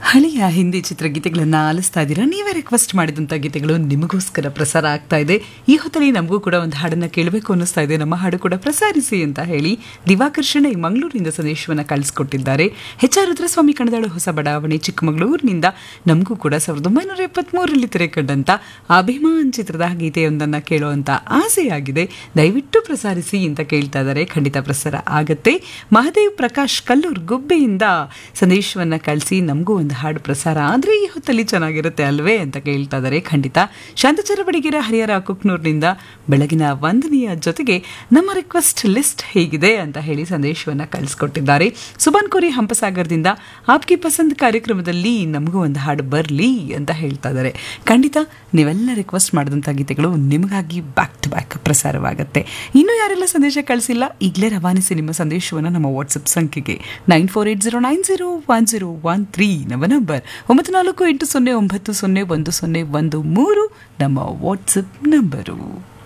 ಹಳೆಯ ಹಿಂದಿ ಚಿತ್ರಗೀತೆಗಳನ್ನ ಆಲಿಸ್ತಾ ಇದ್ದೀರಾ ನೀವೇ ರಿಕ್ವೆಸ್ಟ್ ಮಾಡಿದಂಥ ಗೀತೆಗಳು ನಿಮಗೋಸ್ಕರ ಪ್ರಸಾರ ಆಗ್ತಾ ಇದೆ ಈ ಹೊತ್ತಲ್ಲಿ ನಮಗೂ ಕೂಡ ಒಂದು ಹಾಡನ್ನ ಕೇಳಬೇಕು ಅನ್ನಿಸ್ತಾ ಇದೆ ನಮ್ಮ ಹಾಡು ಕೂಡ ಪ್ರಸಾರಿಸಿ ಅಂತ ಹೇಳಿ ದಿವಾಕರ್ಷಣ ಈ ಮಂಗಳೂರಿನಿಂದ ಸಂದೇಶವನ್ನ ಕಳಿಸ್ಕೊಟ್ಟಿದ್ದಾರೆ ಎಚ್ ಆರ್ ರುದ್ರಸ್ವಾಮಿ ಕಣದಾಳು ಹೊಸ ಬಡಾವಣೆ ಚಿಕ್ಕಮಗಳೂರಿನಿಂದ ನಮಗೂ ಕೂಡ ಸಾವಿರದ ಒಂಬೈನೂರ ಎಪ್ಪತ್ಮೂರರಲ್ಲಿ ತೆರೆ ಕಂಡಂತ ಅಭಿಮಾನ್ ಚಿತ್ರದ ಗೀತೆಯೊಂದನ್ನು ಕೇಳುವಂತ ಆಸೆಯಾಗಿದೆ ದಯವಿಟ್ಟು ಪ್ರಸಾರಿಸಿ ಅಂತ ಕೇಳ್ತಾ ಇದ್ದಾರೆ ಖಂಡಿತ ಪ್ರಸಾರ ಆಗತ್ತೆ ಮಹದೇವ್ ಪ್ರಕಾಶ್ ಕಲ್ಲೂರ್ ಗುಬ್ಬೆಯಿಂದ ಸಂದೇಶವನ್ನ ಕಳಿಸಿ ನಮಗೂ ಒಂದು ಹಾಡು ಪ್ರಸಾರ ಆದರೆ ಈ ಹೊತ್ತಲ್ಲಿ ಚೆನ್ನಾಗಿರುತ್ತೆ ಅಲ್ವೇ ಅಂತ ಕೇಳ್ತಾ ಇದ್ದಾರೆ ಖಂಡಿತ ಶಾಂತಚರ ಬಡಿಗೆರ ಹರಿಹರ ಕುಕ್ನೂರ್ನಿಂದ ಬೆಳಗಿನ ವಂದನೆಯ ಜೊತೆಗೆ ನಮ್ಮ ರಿಕ್ವೆಸ್ಟ್ ಲಿಸ್ಟ್ ಹೇಗಿದೆ ಅಂತ ಹೇಳಿ ಸಂದೇಶವನ್ನ ಕಳಿಸ್ಕೊಟ್ಟಿದ್ದಾರೆ ಸುಬಾನ್ ಕೋರಿ ಹಂಪಸಾಗರದಿಂದ ಆಪ್ಕಿ ಪಸಂದ್ ಕಾರ್ಯಕ್ರಮದಲ್ಲಿ ನಮಗೂ ಒಂದು ಹಾಡು ಬರಲಿ ಅಂತ ಹೇಳ್ತಾ ಇದ್ದಾರೆ ಖಂಡಿತ ನೀವೆಲ್ಲ ರಿಕ್ವೆಸ್ಟ್ ಮಾಡಿದಂಥ ಗೀತೆಗಳು ನಿಮಗಾಗಿ ಬ್ಯಾಕ್ ಟು ಬ್ಯಾಕ್ ಪ್ರಸಾರವಾಗುತ್ತೆ ಇನ್ನೂ ಯಾರೆಲ್ಲ ಸಂದೇಶ ಕಳಿಸಿಲ್ಲ ಈಗಲೇ ರವಾನಿಸಿ ನಿಮ್ಮ ಸಂದೇಶವನ್ನು ನಮ್ಮ ವಾಟ್ಸಪ್ ಸಂಖ್ಯೆಗೆ nine four eight zero nine zero one zero one three ನಮ್ಮ ನಂಬರ್ ಒಂಬತ್ತು ನಾಲ್ಕು ಎಂಟು ಸೊನ್ನೆ ಒಂಬತ್ತು ಸೊನ್ನೆ ಒಂದು ಸೊನ್ನೆ ಒಂದು ಮೂರು ನಮ್ಮ ವಾಟ್ಸಪ್ ನಂಬರು